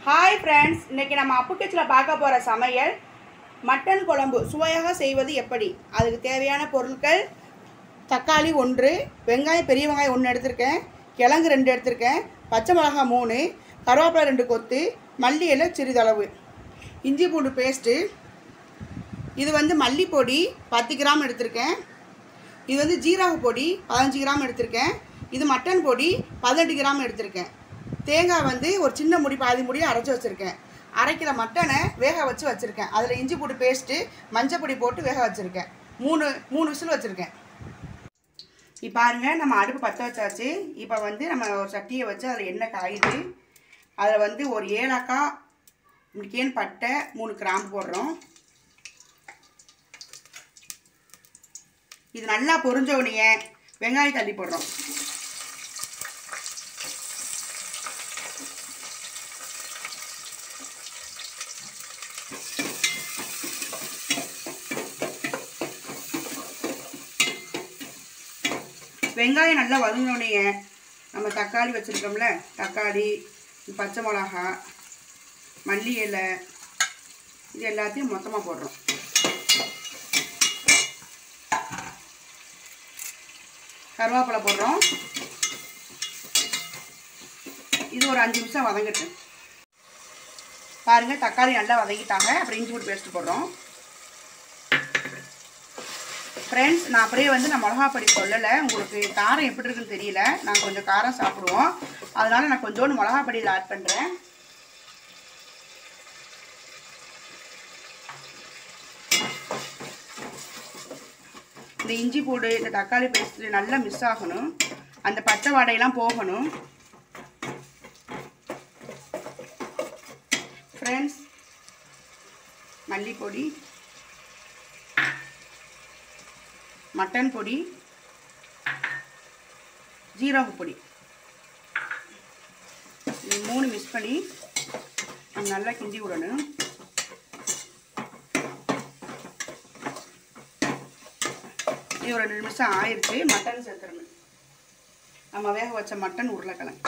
hi friends இன்னைக்கு நம்ம அப்புக்கிச்சில் பார்க்க போகிற சமையல் மட்டன் குழம்பு சுவையாக செய்வது எப்படி அதுக்கு தேவையான பொருட்கள் தக்காளி ஒன்று வெங்காயம் பெரிய வெங்காயம் ஒன்று எடுத்திருக்கேன் கிழங்கு ரெண்டு எடுத்திருக்கேன் பச்சை மிளகாய் மூணு கருவேப்பிலை ரெண்டு கொத்து மல்லி இலை சிறிதளவு இஞ்சி பூண்டு பேஸ்ட்டு இது வந்து மல்லிப்பொடி பத்து கிராம் எடுத்திருக்கேன் இது வந்து ஜீரக பொடி பதினஞ்சு கிராம் எடுத்திருக்கேன் இது மட்டன் பொடி பதினெட்டு கிராம் எடுத்திருக்கேன் தேங்காய் வந்து ஒரு சின்ன முடி பாதி முடி அரைச்சி வச்சுருக்கேன் அரைக்கிற மட்டனை வேக வச்சு வச்சுருக்கேன் அதில் இஞ்சி பூண்டு பேஸ்ட்டு மஞ்சள் பொடி போட்டு வேக வச்சுருக்கேன் மூணு மூணு விசில் வச்சுருக்கேன் இப்போ பாருங்க நம்ம அடுப்பு பற்ற வச்சாச்சு இப்போ வந்து நம்ம ஒரு சட்டியை வச்சு அதில் எண்ணெய் காயுது அதில் வந்து ஒரு ஏலக்காய் முக்கியன்னு பட்டை மூணு கிராம்பு போடுறோம் இது நல்லா பொரிஞ்ச உடனே வெங்காயம் தள்ளி போடுறோம் வெங்காயம் நல்லா வதங்கினோடனே நம்ம தக்காளி வச்சுருக்கோம்ல தக்காளி பச்சை மிளகா மல்லி இலை இது எல்லாத்தையும் மொத்தமாக போடுறோம் கருவேப்பிலை போடுறோம் இது ஒரு அஞ்சு நிமிஷம் வதங்கட்டும் பாருங்கள் தக்காளி நல்லா வதங்கிட்டாங்க அப்புறம் இஞ்சி பூண்டு பேஸ்ட் போடுறோம் ஃப்ரெண்ட்ஸ் நான் அப்படியே வந்து நான் மிளகா பொடி சொல்லலை உங்களுக்கு காரம் எப்படி இருக்குன்னு தெரியல நான் கொஞ்சம் காரம் சாப்பிடுவோம் அதனால் நான் கொஞ்சோண்டு மிளகா பொடி இதில் ஆட் பண்ணுறேன் இந்த இஞ்சி பூடு இந்த தக்காளி பேஸ்ட்டு நல்லா மிஸ் ஆகணும் அந்த பச்சை வாடையெல்லாம் போகணும் ஃப்ரெண்ட்ஸ் மல்லிப்பொடி மட்டன் பொடி ஜீரக பொடி இது மூணு மிக்ஸ் பண்ணி நம்ம நல்லா கிண்டி விடணும் இது ஒரு ரெண்டு நிமிஷம் ஆயிடுச்சு மட்டன் சேர்த்துடணும் நம்ம வேக வச்ச மட்டன் உருளைக்கிழங்கு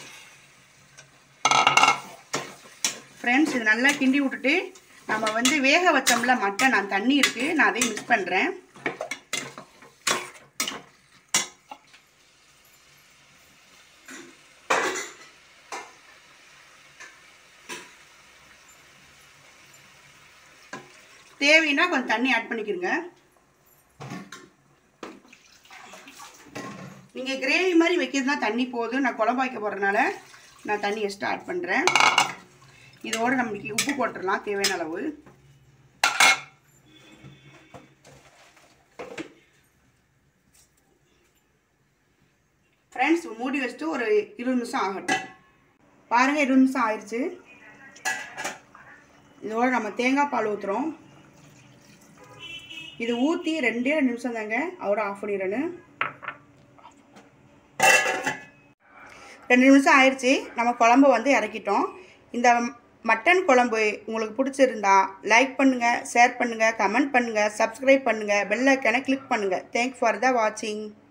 ஃப்ரெண்ட்ஸ் இது நல்லா கிண்டி விட்டுட்டு நம்ம வந்து வேக வச்சோம்ல மட்டன் அந்த தண்ணி இருக்குது நான் அதையும் மிக்ஸ் பண்ணுறேன் தேவைன்னா கொஞ்சம் தண்ணி ஆட் பண்ணிக்கிறங்க நீங்கள் கிரேவி மாதிரி வைக்கிறதுனா தண்ணி போதும் நான் குழம்பு வைக்க போகிறதுனால நான் தண்ணி எக்ஸ்ட்ரா ஆட் பண்ணுறேன் இதோடு நம்மளுக்கு உப்பு போட்டுடலாம் தேவையான அளவு ஃப்ரெண்ட்ஸ் மூடி வச்சுட்டு ஒரு இருபது நிமிஷம் ஆகட்டும் பாருங்கள் இருபது நிமிஷம் ஆயிடுச்சு இதோட நம்ம தேங்காய் பால் ஊற்றுறோம் இது ஊற்றி ரெண்டே ரெண்டு நிமிஷம் தாங்க அவரை ஆஃப் பண்ணிடணும் ரெண்டு நிமிஷம் ஆயிடுச்சு நம்ம குழம்பு வந்து இறக்கிட்டோம் இந்த மட்டன் குழம்பு உங்களுக்கு பிடிச்சிருந்தா லைக் பண்ணுங்கள் ஷேர் பண்ணுங்கள் கமெண்ட் பண்ணுங்கள் சப்ஸ்கிரைப் பண்ணுங்கள் பெல் ஐக்கனை கிளிக் பண்ணுங்கள் தேங்க்ஸ் ஃபார் த வாட்சிங்